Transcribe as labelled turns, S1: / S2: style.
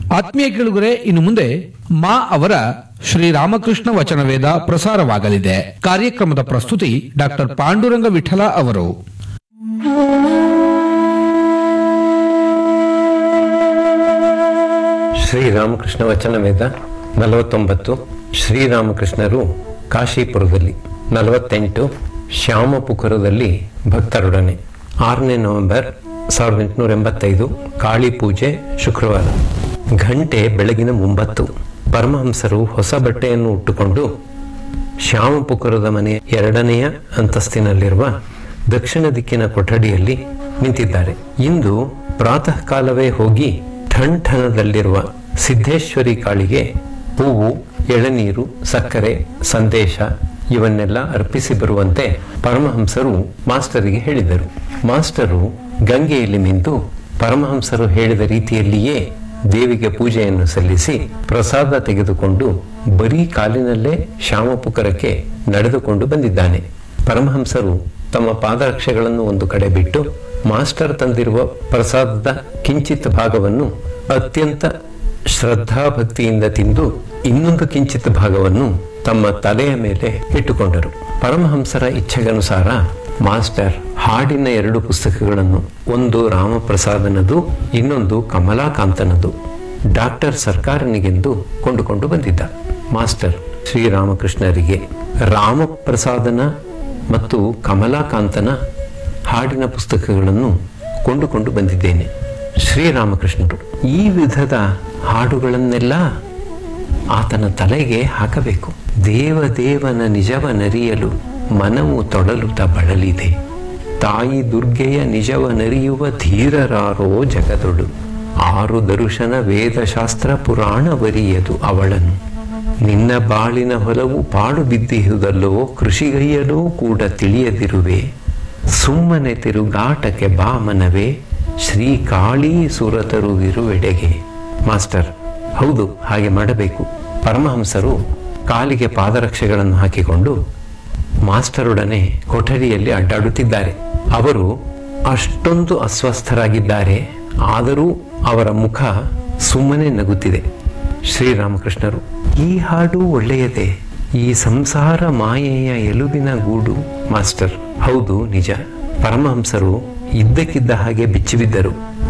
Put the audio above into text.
S1: ಆತ್ಮೀಯ ಕೇಳುಗರೆ ಇನ್ನು ಮುಂದೆ ಮಾ ಅವರ ಶ್ರೀರಾಮಕೃಷ್ಣ ವಚನವೇದ ಪ್ರಸಾರವಾಗಲಿದೆ ಕಾರ್ಯಕ್ರಮದ ಪ್ರಸ್ತುತಿ ಡಾಕ್ಟರ್ ಪಾಂಡುರಂಗ ವಿಠಲ ಅವರು
S2: ಶ್ರೀರಾಮಕೃಷ್ಣ ವಚನವೇದ ನಲವತ್ತೊಂಬತ್ತು ಶ್ರೀರಾಮಕೃಷ್ಣರು ಕಾಶೀಪುರದಲ್ಲಿ ನಲವತ್ತೆಂಟು ಶ್ಯಾಮಪುಕುರದಲ್ಲಿ ಭಕ್ತರೊಡನೆ ಆರನೇ ನವೆಂಬರ್ ಸಾವಿರದ ಎಂಟುನೂರ ಎಂಬತ್ತೈದು ಕಾಳಿ ಪೂಜೆ ಶುಕ್ರವಾರ ಗಂಟೆ ಬೆಳಗಿನ ಒಂಬತ್ತು ಪರಮಹಂಸರು ಹೊಸ ಬಟ್ಟೆಯನ್ನು ಉಟ್ಟುಕೊಂಡು ಶ್ಯಾಮಪುಕುರದ ಮನೆಯ ಎರಡನೆಯ ಅಂತಸ್ತಿನಲ್ಲಿರುವ ದಕ್ಷಿಣ ದಿಕ್ಕಿನ ಕೊಠಡಿಯಲ್ಲಿ ನಿಂತಿದ್ದಾರೆ ಇಂದು ಪ್ರಾತಃ ಕಾಲವೇ ಹೋಗಿ ಠಣ್ ಠಣದಲ್ಲಿರುವ ಸಿದ್ದೇಶ್ವರಿ ಕಾಳಿಗೆ ಹೂವು ಎಳನೀರು ಸಕ್ಕರೆ ಸಂದೇಶ ಇವನ್ನೆಲ್ಲ ಅರ್ಪಿಸಿ ಬರುವಂತೆ ಪರಮಹಂಸರು ಮಾಸ್ಟರಿಗೆ ಹೇಳಿದರು ಮಾಸ್ಟರು ಗಂಗೆಯಲ್ಲಿ ಮಿಂದು ಪರಮಹಂಸರು ಹೇಳಿದ ರೀತಿಯಲ್ಲಿಯೇ ದೇವಿಗೆ ಪೂಜೆಯನ್ನು ಸಲ್ಲಿಸಿ ಪ್ರಸಾದ ತೆಗೆದುಕೊಂಡು ಬರೀ ಕಾಲಿನಲ್ಲೇ ಶ್ಯಾಮಪುಕರಕ್ಕೆ ನಡೆದುಕೊಂಡು ಬಂದಿದ್ದಾನೆ ಪರಮಹಂಸರು ತಮ್ಮ ಪಾದರಕ್ಷೆಗಳನ್ನು ಒಂದು ಕಡೆ ಬಿಟ್ಟು ಮಾಸ್ಟರ್ ತಂದಿರುವ ಪ್ರಸಾದದ ಕಿಂಚಿತ್ ಭಾಗವನ್ನು ಅತ್ಯಂತ ಶ್ರದ್ಧಾಭಕ್ತಿಯಿಂದ ತಿಂದು ಇನ್ನೊಂದು ಕಿಂಚಿತ್ ಭಾಗವನ್ನು ತಮ್ಮ ತಲೆಯ ಮೇಲೆ ಇಟ್ಟುಕೊಂಡರು ಪರಮಹಂಸರ ಇಚ್ಛೆಗನುಸಾರ ಮಾಸ್ಟರ್ ಹಾಡಿನ ಎರಡು ಪುಸ್ತಕಗಳನ್ನು ಒಂದು ರಾಮಪ್ರಸಾದನದು ಇನ್ನೊಂದು ಕಮಲಾಕಾಂತನದು ಡಾಕ್ಟರ್ ಸರ್ಕಾರನಿಗೆಂದು ಕೊಂಡುಕೊಂಡು ಬಂದಿದ್ದ ಮಾಸ್ಟರ್ ಶ್ರೀರಾಮಕೃಷ್ಣರಿಗೆ ರಾಮಪ್ರಸಾದನ ಮತ್ತು ಕಮಲಾಕಾಂತನ ಹಾಡಿನ ಪುಸ್ತಕಗಳನ್ನು ಕೊಂಡುಕೊಂಡು ಬಂದಿದ್ದೇನೆ ಶ್ರೀರಾಮಕೃಷ್ಣರು ಈ ವಿಧದ ಹಾಡುಗಳನ್ನೆಲ್ಲ ಆತನ ತಲೆಗೆ ಹಾಕಬೇಕು ದೇವದೇವನ ನಿಜವನರಿಯಲು ಮನವು ತೊಡಲುತ ಬಳಲಿದೆ ತಾಯಿ ದುರ್ಗೆಯ ನಿಜವನರಿಯುವ ಧೀರರಾರೋ ಜಗದೊಳು ಆರು ದರುಶನ ವೇದಶಾಸ್ತ್ರ ಪುರಾಣವರಿಯದು ಅವಳನ್ನು ನಿನ್ನ ಬಾಳಿನ ಹೊಲವು ಪಾಡು ಬಿದ್ದಿಹುದಲ್ಲೋ ಕೃಷಿಗೈಯಲೂ ಕೂಡ ತಿಳಿಯದಿರುವೆ ಸುಮ್ಮನೆ ತಿರುಗಾಟಕ್ಕೆ ಬಾ ಮನವೇ ಶ್ರೀ ಕಾಳೀ ಸುರತರುವಿರುವೆಡೆಗೆ ಮಾಸ್ಟರ್ ಹೌದು ಹಾಗೆ ಮಾಡಬೇಕು ಪರಮಹಂಸರು ಕಾಲಿಗೆ ಪಾದರಕ್ಷೆಗಳನ್ನು ಹಾಕಿಕೊಂಡು ಮಾಸ್ಟರೊಡನೆ ಕೊಠಡಿಯಲ್ಲಿ ಅಡ್ಡಾಡುತ್ತಿದ್ದಾರೆ ಅವರು ಅಷ್ಟೊಂದು ಅಸ್ವಸ್ಥರಾಗಿದ್ದಾರೆ ಆದರೂ ಅವರ ಮುಖ ಸುಮ್ಮನೆ ನಗುತ್ತಿದೆ ಶ್ರೀರಾಮಕೃಷ್ಣರು ಈ ಹಾಡು ಒಳ್ಳೆಯದೇ ಈ ಸಂಸಾರ ಮಾಯೆಯ ಎಲುಬಿನ ಗೂಡು ಮಾಸ್ಟರ್ ಹೌದು ನಿಜ ಪರಮಹಂಸರು ಇದ್ದಕ್ಕಿದ್ದ ಹಾಗೆ ಬಿಚ್ಚಿಬಿದ್ದರು